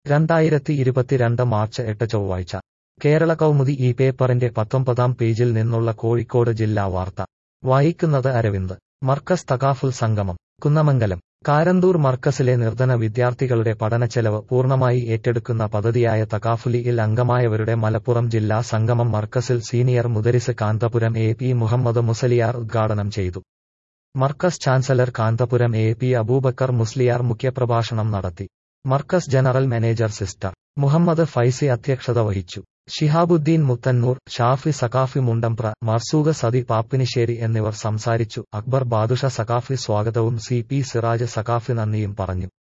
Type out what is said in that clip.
രണ്ടായിരത്തി ഇരുപത്തിരണ്ട് മാർച്ച് എട്ട് ചൊവ്വാഴ്ച കേരള കൗമുദി ഈ പേപ്പറിന്റെ പത്തൊമ്പതാം പേജിൽ നിന്നുള്ള കോഴിക്കോട് ജില്ലാ വാർത്ത വായിക്കുന്നത് അരവിന്ദ് മർക്കസ് തകാഫുൽ സംഗമം കുന്നമംഗലം കാരന്തൂർ മർക്കസിലെ നിർധന വിദ്യാർത്ഥികളുടെ പഠനച്ചെലവ് പൂർണ്ണമായി ഏറ്റെടുക്കുന്ന പദ്ധതിയായ തകാഫുലിയിൽ അംഗമായവരുടെ മലപ്പുറം ജില്ലാ സംഗമം മർക്കസിൽ സീനിയർ മുദരിസ് കാന്തപുരം എ പി മുഹമ്മദ് മുസലിയാർ ഉദ്ഘാടനം ചെയ്തു Markaz chancellor Kanthapuram A P Abubakar Musliyar മുഖ്യപ്രഭാഷണം നടത്തി Markaz general manager sister Muhammad Faizy അധ്യക്ഷത വഹിച്ചു ഷിഹാബുദ്ദീൻ മുത്തന്നൂർ ഷാഫി സഖാഫി മുണ്ടംപ്ര മർസൂഖ സതി പാപ്പിനിശ്ശേരി എന്നിവർ സംസാരിച്ചു അക്ബർ ബാദുഷ സഖാഫി സ്വാഗതവും സി പി സിറാജ് സഖാഫി നന്ദിയും പറഞ്ഞു